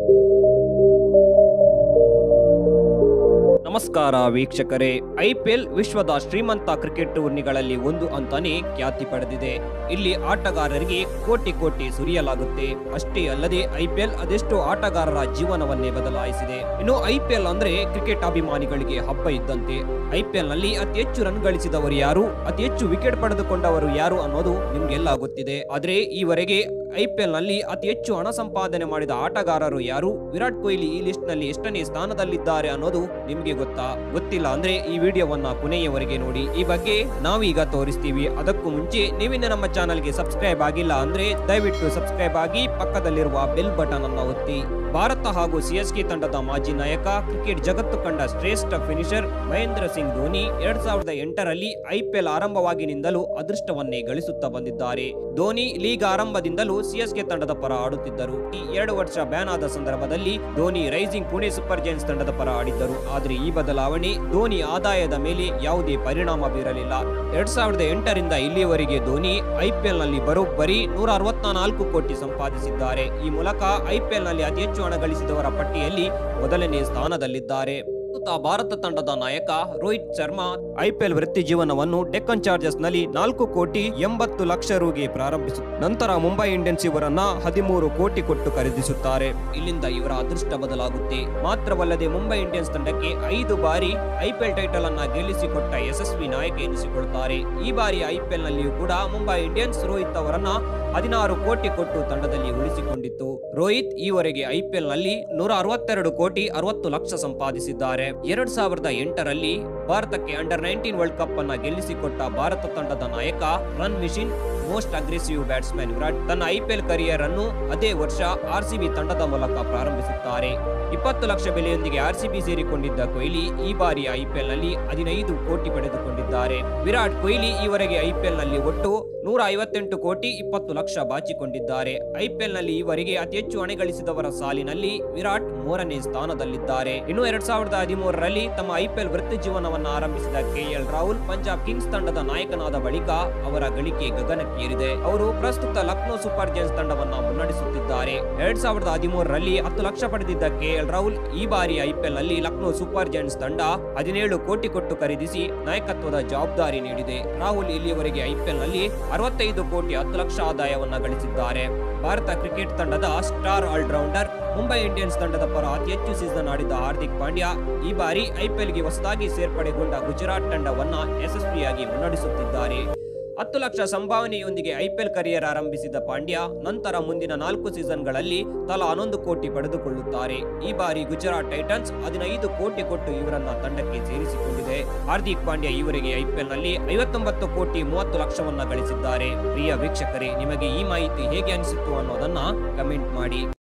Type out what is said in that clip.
ನಮಸ್ಕಾರ ವೀಕ್ಷಕರೇ ಐಪಿಎಲ್ ವಿಶ್ವದ ಶ್ರೀಮಂತ ಕ್ರಿಕೆಟ್ ಟೂರ್ನಿಗಳಲ್ಲಿ ಒಂದು ಅಂತಾನೆ ಖ್ಯಾತಿ ಪಡೆದಿದೆ ಇಲ್ಲಿ ಆಟಗಾರರಿಗೆ ಕೋಟಿ ಕೋಟಿ ಸುರಿಯಲಾಗುತ್ತೆ ಅಷ್ಟೇ ಅಲ್ಲದೆ ಐಪಿಎಲ್ ಅದೆಷ್ಟೋ ಆಟಗಾರರ ಜೀವನವನ್ನೇ ಬದಲಾಯಿಸಿದೆ ಇನ್ನು ಐಪಿಎಲ್ ಅಂದ್ರೆ ಕ್ರಿಕೆಟ್ ಅಭಿಮಾನಿಗಳಿಗೆ ಹಬ್ಬ ಇದ್ದಂತೆ ಐಪಿಎಲ್ ನಲ್ಲಿ ಅತಿ ಹೆಚ್ಚು ರನ್ ಗಳಿಸಿದವರು ಯಾರು ಅತಿ ಹೆಚ್ಚು ವಿಕೆಟ್ ಪಡೆದುಕೊಂಡವರು ಯಾರು ಅನ್ನೋದು ನಿಮ್ಗೆಲ್ಲ ಗೊತ್ತಿದೆ ಆದ್ರೆ ಈವರೆಗೆ ಐಪಿಎಲ್ ನಲ್ಲಿ ಅತಿ ಹೆಚ್ಚು ಹಣ ಸಂಪಾದನೆ ಮಾಡಿದ ಆಟಗಾರರು ಯಾರು ವಿರಾಟ್ ಕೊಹ್ಲಿ ಈ ಲಿಸ್ಟ್ ನಲ್ಲಿ ಎಷ್ಟನೇ ಸ್ಥಾನದಲ್ಲಿದ್ದಾರೆ ಅನ್ನೋದು ನಿಮ್ಗೆ ಗೊತ್ತಾ ಗೊತ್ತಿಲ್ಲ ಅಂದ್ರೆ ಈ ವಿಡಿಯೋವನ್ನ ಕೊನೆಯವರೆಗೆ ನೋಡಿ ಈ ಬಗ್ಗೆ ನಾವೀಗ ತೋರಿಸ್ತೀವಿ ಅದಕ್ಕೂ ಮುಂಚೆ ನೀವಿನ್ನ ನಮ್ಮ ಚಾನಲ್ಗೆ ಸಬ್ಸ್ಕ್ರೈಬ್ ಆಗಿಲ್ಲ ಅಂದ್ರೆ ದಯವಿಟ್ಟು ಸಬ್ಸ್ಕ್ರೈಬ್ ಆಗಿ ಪಕ್ಕದಲ್ಲಿರುವ ಬೆಲ್ ಬಟನ್ ಅನ್ನ ಒತ್ತಿ ಭಾರತ ಹಾಗೂ ಸಿಎಸ್ಕೆ ತಂಡದ ಮಾಜಿ ನಾಯಕ ಕ್ರಿಕೆಟ್ ಜಗತ್ತು ಕಂಡ ಶ್ರೇಷ್ಠ ಫಿನಿಷರ್ ಮಹೇಂದ್ರ ಸಿಂಗ್ ಧೋನಿ ಎರಡ್ ಸಾವಿರದ ಎಂಟರಲ್ಲಿ ಐಪಿಎಲ್ ಆರಂಭವಾಗಿನಿಂದಲೂ ಅದೃಷ್ಟವನ್ನೇ ಗಳಿಸುತ್ತಾ ಬಂದಿದ್ದಾರೆ ಧೋನಿ ಲೀಗ್ ಆರಂಭದಿಂದಲೂ ಸಿಎಸ್ಕೆ ತಂಡದ ಪರ ಆಡುತ್ತಿದ್ದರು ಈ ಎರಡು ವರ್ಷ ಬ್ಯಾನ್ ಆದ ಸಂದರ್ಭದಲ್ಲಿ Dhoni rising Pune super giants ತಂಡದ ಪರ ಆಡಿದ್ದರು ಆದರೆ ಈ ಬದಲಾವಣೆ ಧೋನಿ ಆದಾಯದ ಮೇಲೆ ಯಾವುದೇ ಪರಿಣಾಮ ಬೀರಲಿಲ್ಲ ಎರಡ್ ಸಾವಿರದ ಎಂಟರಿಂದ ಇಲ್ಲಿಯವರೆಗೆ ಧೋನಿ ಐಪಿಎಲ್ ನಲ್ಲಿ ಬರೋಬ್ಬರಿ ನೂರ ಅರವತ್ನಾಲ್ಕು ಕೋಟಿ ಸಂಪಾದಿಸಿದ್ದಾರೆ ಈ ಮೂಲಕ ಐಪಿಎಲ್ ನಲ್ಲಿ ಅತಿ ಹೆಚ್ಚು ಹಣ ಗಳಿಸಿದವರ ಪಟ್ಟಿಯಲ್ಲಿ ಮೊದಲನೇ ಸ್ಥಾನದಲ್ಲಿದ್ದಾರೆ ಪ್ರಸ್ತುತ ಭಾರತ ತಂಡದ ನಾಯಕ ರೋಹಿತ್ ಶರ್ಮಾ ಐಪಿಎಲ್ ವೃತ್ತಿ ಜೀವನವನ್ನು ಡೆಕ್ಕನ್ ಚಾರ್ಜರ್ಸ್ ನಲ್ಲಿ ನಾಲ್ಕು ಕೋಟಿ ಎಂಬತ್ತು ಲಕ್ಷ ರುಗೆ ಪ್ರಾರಂಭಿಸು ನಂತರ ಮುಂಬೈ ಇಂಡಿಯನ್ಸ್ ಇವರನ್ನ ಹದಿಮೂರು ಕೋಟಿ ಕೊಟ್ಟು ಖರೀದಿಸುತ್ತಾರೆ ಇಲ್ಲಿಂದ ಇವರ ಅದೃಷ್ಟ ಬದಲಾಗುತ್ತೆ ಮಾತ್ರವಲ್ಲದೆ ಮುಂಬೈ ಇಂಡಿಯನ್ಸ್ ತಂಡಕ್ಕೆ ಐದು ಬಾರಿ ಐಪಿಎಲ್ ಟೈಟಲ್ ಅನ್ನ ಗೆಲ್ಲಿಸಿಕೊಟ್ಟ ಯಶಸ್ವಿ ನಾಯಕ ಎನಿಸಿಕೊಳ್ತಾರೆ ಈ ಬಾರಿ ಐಪಿಎಲ್ ನಲ್ಲಿಯೂ ಕೂಡ ಮುಂಬೈ ಇಂಡಿಯನ್ಸ್ ರೋಹಿತ್ ಅವರನ್ನ ಹದಿನಾರು ಕೋಟಿ ಕೊಟ್ಟು ತಂಡದಲ್ಲಿ ಉಳಿಸಿಕೊಂಡಿತ್ತು ರೋಹಿತ್ ಈವರೆಗೆ ಐಪಿಎಲ್ ನಲ್ಲಿ ನೂರ ಅರವತ್ತೆರಡು ಕೋಟಿ ಅರವತ್ತು ಲಕ್ಷ ಸಂಪಾದಿಸಿದ್ದಾರೆ ಎರಡ್ ಸಾವಿರದ ಎಂಟರಲ್ಲಿ ಭಾರತಕ್ಕೆ ಅಂಡರ್ ನೈನ್ಟೀನ್ ವರ್ಲ್ಡ್ ಕಪ್ ಅನ್ನ ಗೆಲ್ಲಿಸಿಕೊಟ್ಟ ಭಾರತ ತಂಡದ ನಾಯಕ run machine most aggressive batsman Virat ತನ್ನ ಐಪಿಎಲ್ ಕರಿಯರ್ ಅನ್ನು ಅದೇ ವರ್ಷ ಆರ್ಸಿಬಿ ತಂಡದ ಮೂಲಕ ಪ್ರಾರಂಭಿಸುತ್ತಾರೆ ಇಪ್ಪತ್ತು ಲಕ್ಷ ಬೆಲೆಯೊಂದಿಗೆ ಆರ್ಸಿಬಿ ಸೇರಿಕೊಂಡಿದ್ದ ಕೊಹ್ಲಿ ಈ ಬಾರಿ ಐಪಿಎಲ್ ನಲ್ಲಿ ಹದಿನೈದು ಕೋಟಿ ಪಡೆದುಕೊಂಡಿದ್ದಾರೆ ವಿರಾಟ್ ಕೊಹ್ಲಿ ಈವರೆಗೆ ಐಪಿಎಲ್ ನಲ್ಲಿ ಒಟ್ಟು ನೂರ ಐವತ್ತೆಂಟು ಕೋಟಿ ಇಪ್ಪತ್ತು ಲಕ್ಷ ಬಾಚಿಕೊಂಡಿದ್ದಾರೆ ಐಪಿಎಲ್ ನಲ್ಲಿ ಈವರೆಗೆ ಅತಿ ಹೆಚ್ಚು ಹಣ ಗಳಿಸಿದವರ ಸಾಲಿನಲ್ಲಿ ವಿರಾಟ್ ಮೂರನೇ ಸ್ಥಾನದಲ್ಲಿದ್ದಾರೆ ಇನ್ನು ಎರಡ್ ಸಾವಿರದ ಹದಿಮೂರರಲ್ಲಿ ತಮ್ಮ ಐಪಿಎಲ್ ವೃತ್ತಿ ಜೀವನವನ್ನು ಆರಂಭಿಸಿದ ಕೆಎಲ್ ರಾಹುಲ್ ಪಂಜಾಬ್ ಕಿಂಗ್ಸ್ ತಂಡದ ನಾಯಕನಾದ ಬಳಿಕ ಅವರ ಗಳಿಕೆ ಗಗನಕ್ಕೇರಿದೆ ಅವರು ಪ್ರಸ್ತುತ ಲಕ್ನೋ ಸೂಪರ್ ಜೈನ್ಸ್ ತಂಡವನ್ನ ಮುನ್ನಡೆಸುತ್ತಿದ್ದಾರೆ ಎರಡ್ ಸಾವಿರದ ಹದಿಮೂರರಲ್ಲಿ ಹತ್ತು ಲಕ್ಷ ಪಡೆದಿದ್ದ ಕೆಎಲ್ ರಾಹುಲ್ ಈ ಬಾರಿ ಐಪಿಎಲ್ ನಲ್ಲಿ ಲಕ್ನೋ ಸೂಪರ್ ಜೈನ್ಸ್ ತಂಡ ಹದಿನೇಳು ಕೋಟಿ ಕೊಟ್ಟು ಖರೀದಿಸಿ ನಾಯಕತ್ವದ ಜವಾಬ್ದಾರಿ ನೀಡಿದೆ ರಾಹುಲ್ ಇಲ್ಲಿಯವರೆಗೆ ಐಪಿಎಲ್ ನಲ್ಲಿ ಅರವತ್ತೈದು ಕೋಟಿ ಹತ್ತು ಲಕ್ಷ ಆದಾಯವನ್ನ ಗಳಿಸಿದ್ದಾರೆ ಭಾರತ ಕ್ರಿಕೆಟ್ ತಂಡದ ಸ್ಟಾರ್ ಆಲ್ರೌಂಡರ್ ಮುಂಬೈ ಇಂಡಿಯನ್ಸ್ ತಂಡದ ಪರ ಅತಿ ಹೆಚ್ಚು ಸೀಸನ್ ಆಡಿದ ಹಾರ್ದಿಕ್ ಪಾಂಡ್ಯ ಈ ಬಾರಿ ಐಪಿಎಲ್ಗೆ ಹೊಸದಾಗಿ ಸೇರ್ಪಡೆಗೊಂಡ ಗುಜರಾತ್ ತಂಡವನ್ನ ಯಶಸ್ವಿಯಾಗಿ ಮುನ್ನಡೆಸುತ್ತಿದ್ದಾರೆ ಹತ್ತು ಲಕ್ಷ ಸಂಭಾವನೆಯೊಂದಿಗೆ ಐಪಿಎಲ್ ಕರಿಯರ್ ಆರಂಭಿಸಿದ ಪಾಂಡ್ಯ ನಂತರ ಮುಂದಿನ ನಾಲ್ಕು ಸೀಸನ್ಗಳಲ್ಲಿ ತಲಾ ಹನ್ನೊಂದು ಕೋಟಿ ಪಡೆದುಕೊಳ್ಳುತ್ತಾರೆ ಈ ಬಾರಿ ಗುಜರಾತ್ ಟೈಟನ್ಸ್ ಹದಿನೈದು ಕೋಟಿ ಕೊಟ್ಟು ಇವರನ್ನ ತಂಡಕ್ಕೆ ಸೇರಿಸಿಕೊಂಡಿದೆ ಹಾರ್ದಿಕ್ ಪಾಂಡ್ಯ ಈವರೆಗೆ ಐಪಿಎಲ್ ನಲ್ಲಿ ಐವತ್ತೊಂಬತ್ತು ಕೋಟಿ ಮೂವತ್ತು ಲಕ್ಷವನ್ನ ಗಳಿಸಿದ್ದಾರೆ ಪ್ರಿಯ ವೀಕ್ಷಕರೇ ನಿಮಗೆ ಈ ಮಾಹಿತಿ ಹೇಗೆ ಅನಿಸಿತು ಅನ್ನೋದನ್ನ ಕಮೆಂಟ್ ಮಾಡಿ